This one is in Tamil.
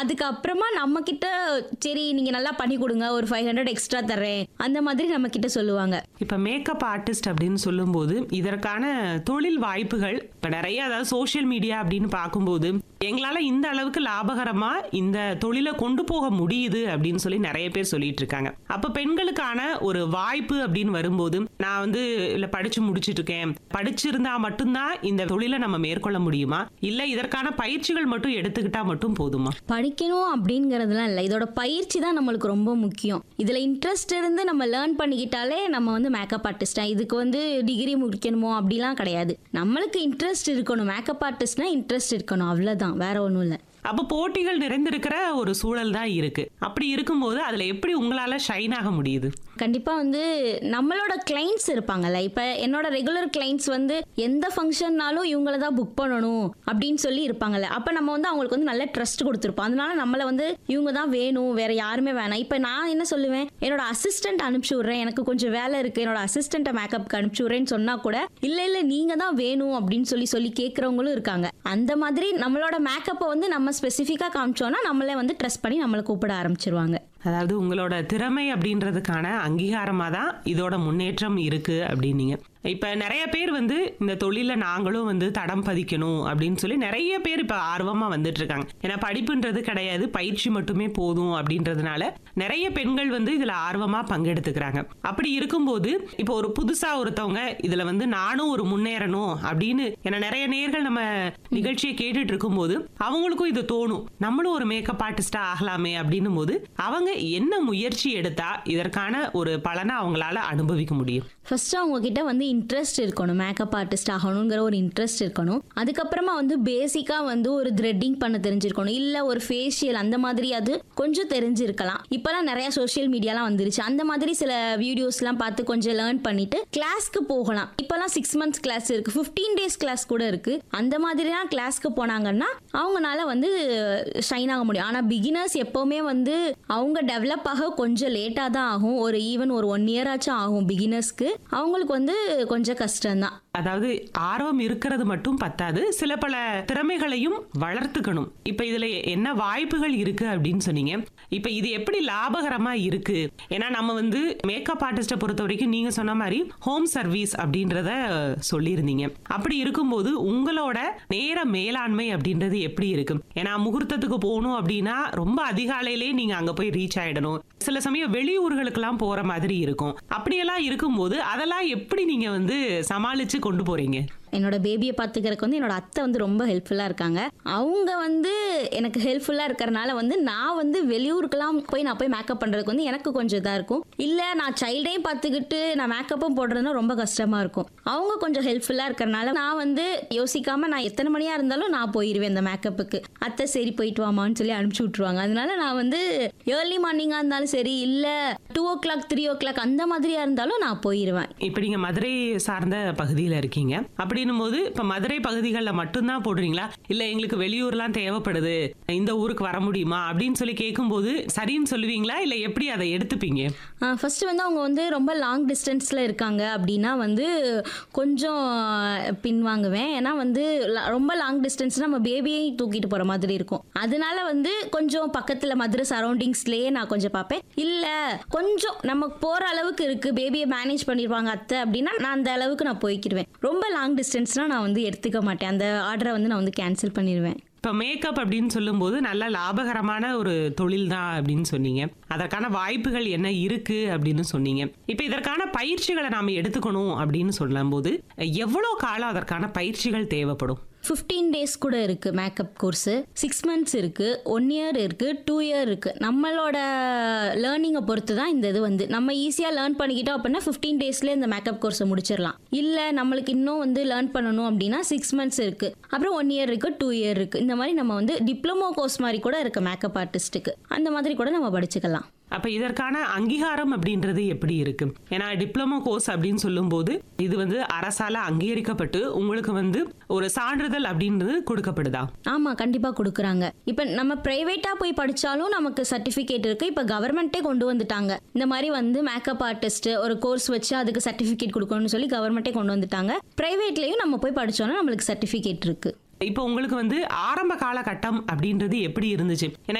அதுக்கப்புறமா நம்ம கிட்ட சரி நீங்க நல்லா பண்ணி கொடுங்க ஒரு ஃபைவ் ஹண்ட்ரட் எக்ஸ்ட்ரா தர்றேன் அந்த மாதிரி நம்ம கிட்ட சொல்லுவாங்க இப்ப மேக்கப் ஆர்டிஸ்ட் அப்படின்னு சொல்லும்போது இதற்கான தொழில் வாய்ப்புகள் இப்ப நிறைய அதாவது சோஷியல் மீடியா அப்படின்னு பார்க்கும்போது எங்களால இந்த அளவுக்கு லாபகரமா இந்த தொழிலை கொண்டு போக முடியுது அப்படின்னு சொல்லி நிறைய பேர் சொல்லிட்டு இருக்காங்க அப்ப பெண்களுக்கான ஒரு வாய்ப்பு அப்படின்னு வரும்போது நான் வந்து இல்ல படிச்சு முடிச்சிட்டு இருக்கேன் படிச்சிருந்தா மட்டும்தான் இந்த தொழிலை நம்ம மேற்கொள்ள முடியுமா இல்ல இதற்கான பயிற்சிகள் மட்டும் எடுத்துக்கிட்டா மட்டும் போதுமா படிக்கணும் அப்படிங்கிறதுலாம் இல்லை இதோட பயிற்சி தான் நம்மளுக்கு ரொம்ப முக்கியம் இதில் இன்ட்ரெஸ்ட் இருந்து நம்ம லேர்ன் பண்ணிக்கிட்டாலே நம்ம வந்து மேக்கப் ஆர்டிஸ்டா இதுக்கு வந்து டிகிரி முடிக்கணுமோ அப்படிலாம் கிடையாது நம்மளுக்கு இன்ட்ரெஸ்ட் இருக்கணும் மேக்கப் ஆர்டிஸ்ட்னா இன்ட்ரெஸ்ட் இருக்கணும் அவ்வளோதான் வேற ஒன்றும் இல்லை அப்ப போட்டிகள் நிறைந்திருக்கிற ஒரு சூழல் தான் இருக்கு அப்படி இருக்கும்போது அதுல எப்படி உங்களால ஷைன் ஆக முடியுது கண்டிப்பாக வந்து நம்மளோட கிளைண்ட்ஸ் இருப்பாங்கல்ல இப்போ என்னோட ரெகுலர் கிளைண்ட்ஸ் வந்து எந்த ஃபங்க்ஷன்னாலும் இவங்கள தான் புக் பண்ணணும் அப்படின்னு சொல்லி இருப்பாங்கல்ல அப்போ நம்ம வந்து அவங்களுக்கு வந்து நல்ல ட்ரஸ்ட் கொடுத்துருப்போம் அதனால நம்மளை வந்து இவங்க தான் வேணும் வேற யாருமே வேணாம் இப்போ நான் என்ன சொல்லுவேன் என்னோட அசிஸ்டன்ட் அனுப்பிச்சி விட்றேன் எனக்கு கொஞ்சம் வேலை இருக்கு என்னோட அசிஸ்டண்ட்டை மேக்கப்க்கு அனுப்பிச்சி விட்றேன்னு சொன்னா கூட இல்லை இல்லை நீங்க தான் வேணும் அப்படின்னு சொல்லி சொல்லி கேட்குறவங்களும் இருக்காங்க அந்த மாதிரி நம்மளோட மேக்கப்பை வந்து நம்ம ஸ்பெசிஃபிக்காக காமிச்சோன்னா நம்மளே வந்து ட்ரெஸ் பண்ணி நம்மளை கூப்பிட ஆரம்பிச்சிருவாங்க அதாவது உங்களோட திறமை அப்படின்றதுக்கான அங்கீகாரமா தான் இதோட முன்னேற்றம் இருக்கு அப்படின்னீங்க இப்ப நிறைய பேர் வந்து இந்த தொழில நாங்களும் வந்து தடம் பதிக்கணும் அப்படின்னு சொல்லி நிறைய பேர் இப்ப ஆர்வமா வந்துட்டு இருக்காங்க ஏன்னா படிப்புன்றது கிடையாது பயிற்சி மட்டுமே போதும் அப்படின்றதுனால நிறைய பெண்கள் வந்து இதுல ஆர்வமா பங்கெடுத்துக்கிறாங்க அப்படி இருக்கும்போது இப்போ ஒரு புதுசா ஒருத்தவங்க இதுல வந்து நானும் ஒரு முன்னேறணும் அப்படின்னு ஏன்னா நிறைய நேர்கள் நம்ம நிகழ்ச்சியை கேட்டுட்டு இருக்கும்போது அவங்களுக்கும் இது தோணும் நம்மளும் ஒரு மேக்கப் ஆர்டிஸ்டா ஆகலாமே அப்படின்னும் போது அவங்க என்ன முயற்சி எடுத்தா இதற்கான ஒரு பலனை அவங்களால அனுபவிக்க முடியும் ஃபர்ஸ்ட் அவங்க கிட்ட வந்து இன்ட்ரெஸ்ட் இருக்கணும் மேக்கப் ஆர்டிஸ்ட் ஆகணுங்கிற ஒரு இன்ட்ரெஸ்ட் இருக்கணும் அதுக்கப்புறமா வந்து பேசிக்கா வந்து ஒரு த்ரெட்டிங் பண்ண தெரிஞ்சிருக்கணும் இல்ல ஒரு ஃபேஷியல் அந்த மாதிரி அது கொஞ்சம் தெரிஞ்சிருக்கலாம் இப்பெல்லாம் நிறைய சோஷியல் மீடியாலாம் வந்துருச்சு அந்த மாதிரி சில வீடியோஸ்லாம் பார்த்து கொஞ்சம் லேர்ன் பண்ணிட்டு கிளாஸ்க்கு போகலாம் இப்பெல்லாம் சிக்ஸ் மந்த்ஸ் கிளாஸ் இருக்கு 15 டேஸ் கிளாஸ் கூட இருக்கு அந்த மாதிரிலாம் கிளாஸ்க்கு போனாங்கன்னா அவங்கனால வந்து ஷைன் ஆக முடியும் ஆனா பிகினர்ஸ் எப்பவுமே வந்து அவங்க டெவலப் ஆக கொஞ்சம் லேட்டாக தான் ஆகும் ஒரு ஈவன் ஒரு ஒன் இயர் ஆச்சும் ஆகும் பிகினர்ஸ்க்கு அவங்களுக்கு வந்து கொஞ்சம் கஷ்டம்தான் அதாவது ஆர்வம் இருக்கிறது மட்டும் பத்தாது சில பல திறமைகளையும் வளர்த்துக்கணும் இப்ப இதுல என்ன வாய்ப்புகள் இருக்கு அப்படின்னு சொன்னீங்க இப்ப இது எப்படி லாபகரமா இருக்கு ஏன்னா நம்ம வந்து மேக்கப் ஆர்டிஸ்ட பொறுத்த வரைக்கும் நீங்க சொன்ன மாதிரி ஹோம் சர்வீஸ் அப்படின்றத சொல்லியிருந்தீங்க அப்படி இருக்கும்போது உங்களோட நேர மேலாண்மை அப்படின்றது எப்படி இருக்கு ஏன்னா முகூர்த்தத்துக்கு போகணும் அப்படின்னா ரொம்ப அதிகாலையிலே நீங்க அங்க போய் ரீச் ஆயிடணும் சில சமயம் வெளியூர்களுக்கெல்லாம் போற மாதிரி இருக்கும் அப்படியெல்லாம் இருக்கும்போது அதெல்லாம் எப்படி நீங்க வந்து சமாளிச்சு கொண்டு போறீங்க என்னோட பேபியை பார்த்துக்கிறதுக்கு வந்து என்னோட அத்தை வந்து ரொம்ப ஹெல்ப்ஃபுல்லாக இருக்காங்க அவங்க வந்து எனக்கு ஹெல்ப்ஃபுல்லாக இருக்கிறனால வந்து நான் வந்து வெளியூருக்கெல்லாம் போய் நான் போய் மேக்கப் பண்ணுறதுக்கு வந்து எனக்கு கொஞ்சம் இதாக இருக்கும் இல்லை நான் சைல்டையும் பார்த்துக்கிட்டு நான் மேக்கப்பும் போடுறதுனா ரொம்ப கஷ்டமாக இருக்கும் அவங்க கொஞ்சம் ஹெல்ப்ஃபுல்லாக இருக்கிறனால நான் வந்து யோசிக்காமல் நான் எத்தனை மணியாக இருந்தாலும் நான் போயிடுவேன் அந்த மேக்கப்புக்கு அத்தை சரி போயிட்டு வாமான்னு சொல்லி அனுப்பிச்சி விட்ருவாங்க அதனால நான் வந்து ஏர்லி மார்னிங்காக இருந்தாலும் சரி இல்லை two o'clock three o'clock அந்த மாதிரியாக இருந்தாலும் நான் போயிடுவேன் இப்ப நீங்க மதுரை சார்ந்த பகுதியில இருக்கீங்க அப்படின்னும் போது இப்ப மதுரை பகுதிகளில் மட்டும்தான் போடுறீங்களா இல்ல எங்களுக்கு வெளியூர்லாம் தேவைப்படுது இந்த ஊருக்கு வர முடியுமா அப்படின்னு சொல்லி கேட்கும்போது சரின்னு சொல்லுவீங்களா இல்ல எப்படி அதை எடுத்துப்பீங்க ஃபர்ஸ்ட் வந்து அவங்க வந்து ரொம்ப லாங் டிஸ்டன்ஸில் இருக்காங்க அப்படின்னா வந்து கொஞ்சம் பின்வாங்குவேன் ஏன்னா வந்து la- ரொம்ப லாங் டிஸ்டன்ஸ் நம்ம பேபியை தூக்கிட்டு போகிற மாதிரி இருக்கும் அதனால வந்து கொஞ்சம் பக்கத்தில் மதுரை சரௌண்டிங்ஸ்லேயே நான் கொஞ்சம் பார்ப்பேன் இல்லை கொஞ்சம் நம்ம போகிற அளவுக்கு இருக்குது பேபியை மேனேஜ் பண்ணிடுவாங்க அத்தை அப்படின்னா நான் அந்த அளவுக்கு நான் போய்க்கிடுவேன் ரொம்ப லாங் டிஸ்டன்ஸ்னால் நான் வந்து எடுத்துக்க மாட்டேன் அந்த ஆர்டரை வந்து நான் வந்து கேன்சல் பண்ணிடுவேன் இப்ப மேக்கப் அப்படின்னு சொல்லும்போது நல்ல லாபகரமான ஒரு தொழில் தான் அப்படின்னு சொன்னீங்க அதற்கான வாய்ப்புகள் என்ன இருக்கு அப்படின்னு சொன்னீங்க இப்ப இதற்கான பயிற்சிகளை நாம எடுத்துக்கணும் அப்படின்னு சொல்லும்போது எவ்வளவு காலம் அதற்கான பயிற்சிகள் தேவைப்படும் 15 டேஸ் கூட இருக்கு மேக்கப் கோர்ஸ் சிக்ஸ் மந்த்ஸ் இருக்கு ஒன் இயர் இருக்கு டூ இயர் இருக்கு நம்மளோட லேர்னிங்கை பொறுத்து தான் இந்த இது வந்து நம்ம ஈஸியாக லேர்ன் பண்ணிக்கிட்டோம் அப்படின்னா 15 டேஸ்லேயே இந்த மேக்கப் கோர்ஸை முடிச்சிடலாம் இல்லை நம்மளுக்கு இன்னும் வந்து லேர்ன் பண்ணணும் அப்படின்னா சிக்ஸ் மந்த்ஸ் இருக்கு அப்புறம் ஒன் இயர் இருக்கு டூ இயர் இருக்கு இந்த மாதிரி நம்ம வந்து டிப்ளமோ கோர்ஸ் மாதிரி கூட இருக்கு மேக்கப் ஆர்டிஸ்ட்டுக்கு அந்த மாதிரி கூட நம்ம படிச்சுக்கலாம் அப்ப இதற்கான அங்கீகாரம் அப்படின்றது எப்படி இருக்கு ஏன்னா டிப்ளமோ கோர்ஸ் அப்படின்னு சொல்லும்போது இது வந்து அரசால அங்கீகரிக்கப்பட்டு உங்களுக்கு வந்து ஒரு சான்றிதழ் அப்படின்றது கொடுக்கப்படுதா ஆமாம் கண்டிப்பாக கொடுக்குறாங்க இப்போ நம்ம ப்ரைவேட்டாக போய் படித்தாலும் நமக்கு சர்டிஃபிகேட் இருக்குது இப்போ கவர்மெண்ட்டே கொண்டு வந்துட்டாங்க இந்த மாதிரி வந்து மேக்கப் ஆர்டிஸ்ட் ஒரு கோர்ஸ் வச்சு அதுக்கு சர்டிஃபிகேட் கொடுக்கணும்னு சொல்லி கவர்மெண்ட்டே கொண்டு வந்துட்டாங்க ப்ரைவேட்லேயும் நம்ம போய் படித்தோன்னா நம்மளுக்கு சர்டிஃபிகேட் இருக்குது இப்போ உங்களுக்கு வந்து ஆரம்ப காலகட்டம் அப்படின்றது எப்படி இருந்துச்சு ஏன்னா